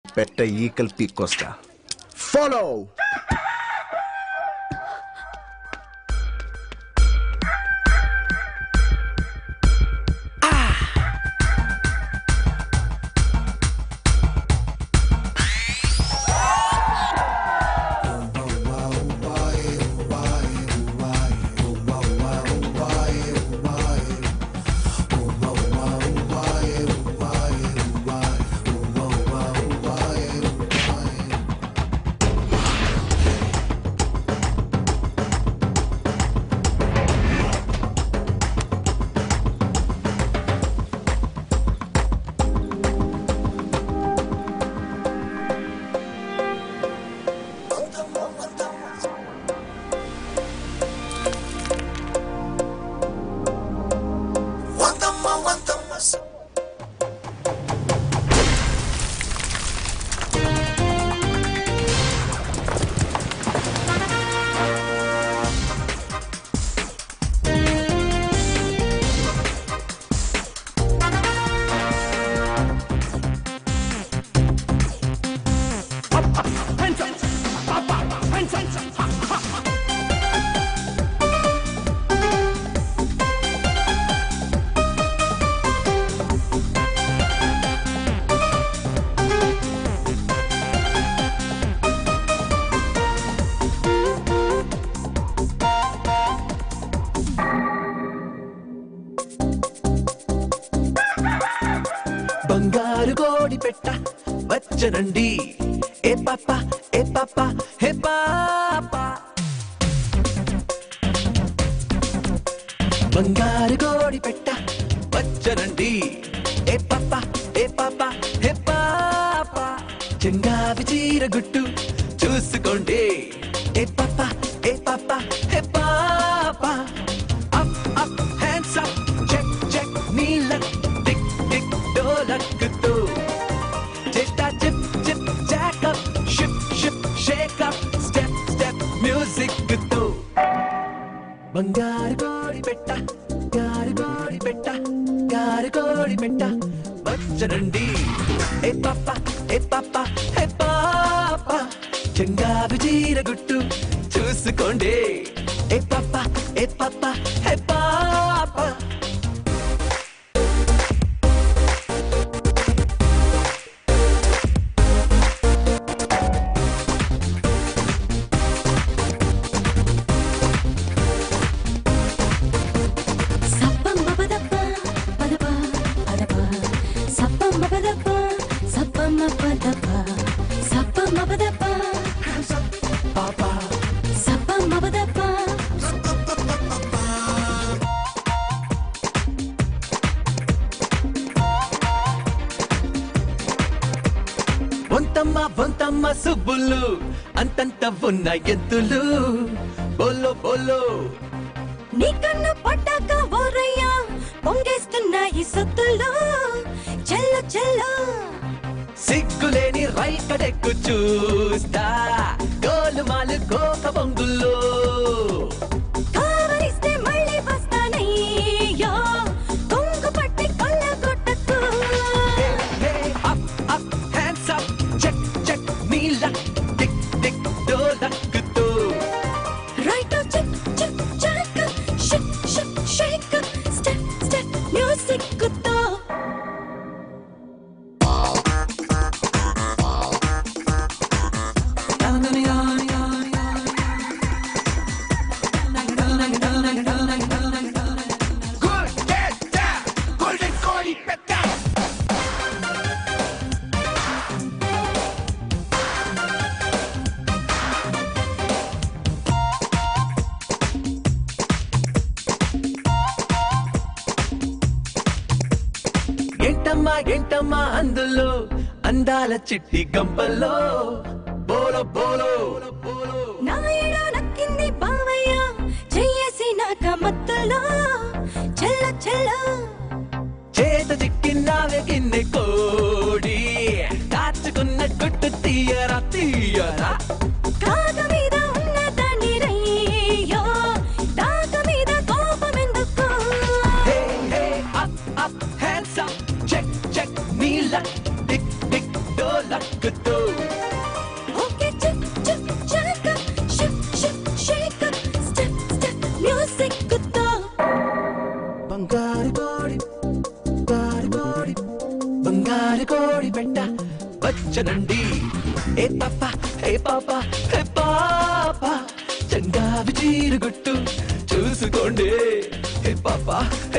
పెట్ట ఈకల్ పీక్కొస్తా ఫాలో బంగారు కోడి పెట్ట వచ్చనండి ఏ పాప ఏ పాప హే పాప బంగారు కోడి పెట్ట వచ్చనండి ఏ పాప ఏ పాప హే పాప చెంగావి చీర గుట్టు చూసుకోండి ఏ పాప ఏ పాప హే పాప up up hands up check check నీళ్ళ టిక్ టిక్ డోలక్కుతూ చేస్తా chip chip jack up ship ship shake up step step music తో బంగారు కోడి పెట్ట గారు కోడి పెట్ట గారు కోడి పెట్ట వచ్చరండి ఏ పాప ఏ పాప ఏ పాప చెంగారు చీర గుట్టు చూసుకోండి ఏ పాప ఏ పాప ఏ పాప సప్పమ్మ పదప్ప పదప పదప సప్పమ్మ పదప్ప సప్పమ్మ పదప సప్పమ్మ పదప్ప పాపా సప్పమ్మ పదప్ప వంతమ్మ వంతమ్మ సుబ్బులు అంతంత ఉన్న ఎద్దులు బోలో బోలో నీ కన్ను పడ్డాక ఓరయ్యా పొంగేస్తున్నాయి సొత్తులు చెల్ల చెల్ల సిగ్గులేని రైకడెక్కు చూస్తా గోలుమాలు కోక బొంగుల్లో కావలిస్తే మళ్ళీ వస్తానయ్యో కొంగు పట్టి కొల్ల కొట్టకు hey up up hands up check check నీళ్ళ టిక్ టిక్ డోలక్కుతూ రైట్ చెక్ చెక్ చెక్ షిక్ షిక్ షేక్ స్టెప్ స్టెప్ మ్యూజిక్ తో ఏంటమ్మా ఏంటమ్మా అందులో అందాల చిట్టి గంపల్లో బోలో బోలో బోలో నాయుడు నక్కింది బావయ్య చెయ్యేసి నాక మత్తులో చెల్ల చెల్ల చేత చిక్కినావే గిన్నె కోడి కాచుకున్న గుట్టు తీయరా తీయరా కాగ మీద ఉన్న దాన్ని రయ్యో దాగ మీద కోపం ఎందుకు hey hey up up hands up check check నీళ్ళ టిక్ టిక్ డోలక్కుతూ గుట్టు ఓకే చిక్ చిక్ చాక షిక్ షిక్ షేక్ స్టెప్ స్టెప్ మ్యూజిక్ తో బంగారు కోడి బంగారు కోడి బంగారు కోడి పెట్ట వచ్చనండి ఏ పాప ఏ పాప ఏ పాప చంగావి చీరు గుట్టు చూసుకోండి ఏ పాప